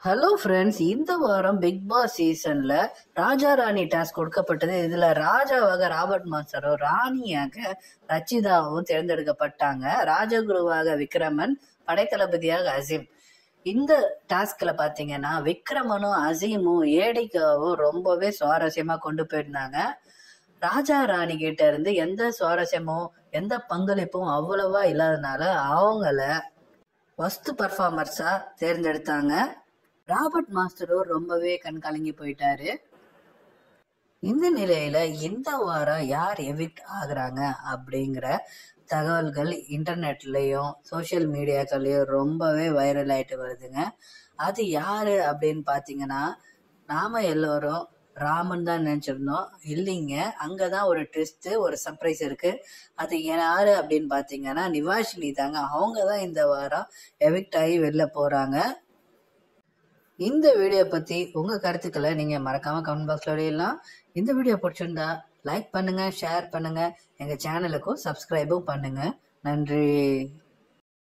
hello friends இந்த வாரம் big pass சீசன்ல ராஜா ராணி டாஸ்க் கொடுக்கப்பட்டது இதுல ராஜாவாக ராபர்ட் மாஸ்டரும் ராணியாக ரச்சிதாவும் தேர்ந்தெடுக்கப்பட்டாங்க ராஜகுருவாக விக்ரமன் படைத்தளபதியாக அசீம் இந்த டாஸ்க்ல பாத்தீங்கன்னா விக்ரமனும் அசீமும் ஏடிகாவும் ரொம்பவே சுவாரஸ்யமா கொண்டு போயிருந்தாங்க ராஜா ராணி கிட்ட இருந்து எந்த சுவாரஸ்யமும் எந்த பங்களிப்பும் அவ்வளவா இல்லாதனால அவங்கள ஃபர்ஸ்ட் பர்ஃபார்மர்ஸா தேர்ந்தெடுத்தாங்க ராபர்ட் மாஸ்டரும் ரொம்பவே கண் கலங்கி போயிட்டாரு இந்த நிலையில இந்த வாரம் யார் எவிக்ட் ஆகுறாங்க அப்படிங்கிற தகவல்கள் இன்டர்நெட்லயும் சோஷியல் மீடியாக்கள்லயும் ரொம்பவே வைரல் ஆயிட்டு வருதுங்க அது யாரு அப்படின்னு பாத்தீங்கன்னா நாம எல்லோரும் ராமன் தான் நினைச்சிருந்தோம் இல்லைங்க அங்கதான் ஒரு ட்விஸ்ட் ஒரு சர்ப்ரைஸ் இருக்கு அது யாரு அப்படின்னு பாத்தீங்கன்னா நிவாஷினி தாங்க அவங்க தான் இந்த வாரம் எவிக்ட் ஆகி வெளில போறாங்க இந்த வீடியோ பத்தி உங்க கருத்துக்களை நீங்க மறக்காம கமெண்ட் பாக்ஸ்ல வெளியிடலாம் இந்த வீடியோ பிடிச்சிருந்தா லைக் பண்ணுங்க ஷேர் பண்ணுங்க எங்க சேனலுக்கும் சப்ஸ்கிரைபும் பண்ணுங்க நன்றி